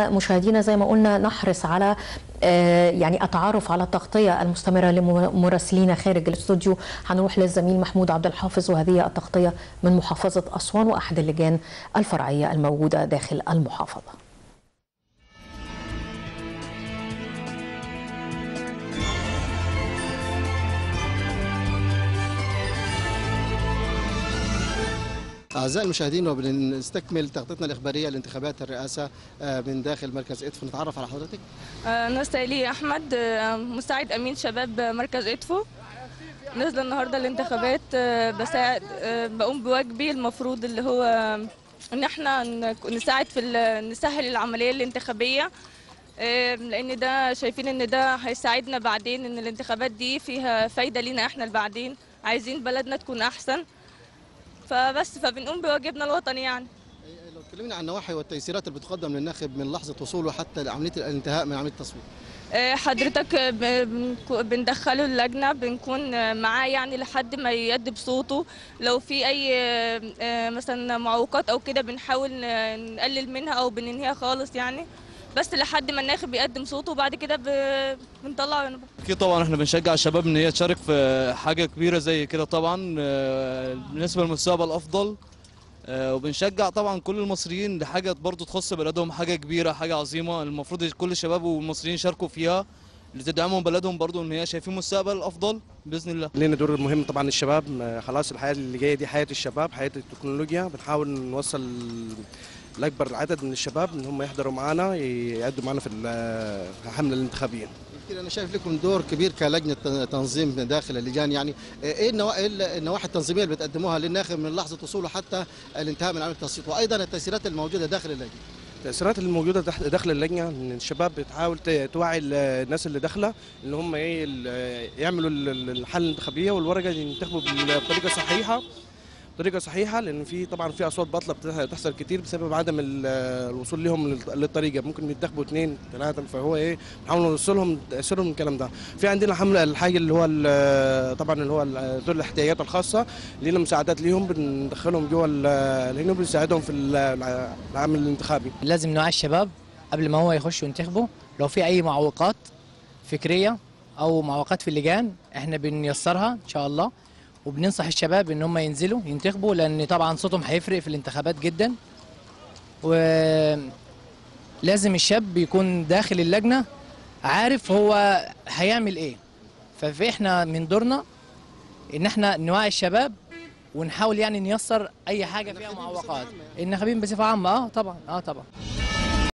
مشاهدينا زي ما قلنا نحرص على يعني التعرف على التغطية المستمرة لمراسلينا خارج الاستوديو هنروح للزميل محمود عبد الحافظ وهذه التغطية من محافظة أسوان وأحد اللجان الفرعية الموجودة داخل المحافظة أعزائي المشاهدين وبنستكمل تغطيتنا الإخبارية لانتخابات الرئاسة من داخل مركز إدفو نتعرف على حضرتك أنا سالي أحمد مساعد أمين شباب مركز إدفو نازلة النهاردة الانتخابات بساعد بقوم بواجبي المفروض اللي هو إن احنا نساعد في نسهل العملية الانتخابية لأن ده شايفين إن ده هيساعدنا بعدين إن الانتخابات دي فيها فايدة لينا احنا بعدين عايزين بلدنا تكون أحسن فبس فبنقوم بواجبنا الوطني يعني لو اتكلمنا عن النواحي والتيسيرات اللي بتقدم للناخب من لحظه وصوله حتى عمليه الانتهاء من عمليه التصويت حضرتك بندخله اللجنه بنكون معاه يعني لحد ما يأدي بصوته لو في اي مثلا معوقات او كده بنحاول نقلل منها او بننهيها خالص يعني بس لحد ما الناخب يقدم صوته وبعد كده بنطلعه اكيد طبعا احنا بنشجع الشباب ان هي تشارك في حاجه كبيره زي كده طبعا بالنسبه للمستقبل افضل وبنشجع طبعا كل المصريين لحاجه برضو تخص بلدهم حاجه كبيره حاجه عظيمه المفروض كل الشباب والمصريين يشاركوا فيها لتدعمهم بلدهم برضو ان هي شايفين مستقبل افضل باذن الله لنا دور مهم طبعا الشباب خلاص الحياه اللي جايه دي حياه الشباب حياه التكنولوجيا بنحاول نوصل لاكبر عدد من الشباب ان هم يحضروا معنا يأدوا معنا في الحمله الانتخابيه انا شايف لكم دور كبير كلجنه تنظيم داخل اللجان يعني ايه النواحي التنظيميه اللي بتقدموها للناخب من لحظه وصوله حتى الانتهاء من عمليه التصويت وايضا التيسيرات الموجوده داخل اللجنه التأثيرات الموجودة داخل اللجنة إن الشباب بتحاول توعي الناس اللي داخلة إن هم إيه يعملوا الحل الانتخابية والورقة ينتخبوا بطريقة صحيحة بطريقه صحيحه لان في طبعا في اصوات باطله بتحصل كتير بسبب عدم الوصول لهم للطريقه ممكن ينتخبوا اثنين ثلاثه فهو ايه بنحاول نوصلهم نوصلهم من الكلام ده في عندنا حمله الحاجه اللي هو طبعا اللي هو ذوي الاحتياجات الخاصه لنا مساعدات ليهم بندخلهم جوه هنا بنساعدهم في العمل الانتخابي لازم نوعي الشباب قبل ما هو يخشوا ينتخبوا لو في اي معوقات فكريه او معوقات في اللجان احنا بنيسرها ان شاء الله وبننصح الشباب ان هم ينزلوا ينتخبوا لان طبعا صوتهم هيفرق في الانتخابات جدا ولازم الشاب يكون داخل اللجنه عارف هو هيعمل ايه فاحنا من دورنا ان احنا نوعي الشباب ونحاول يعني نيسر اي حاجه فيها معوقات الناخبين بصفه عامه اه طبعا اه طبعا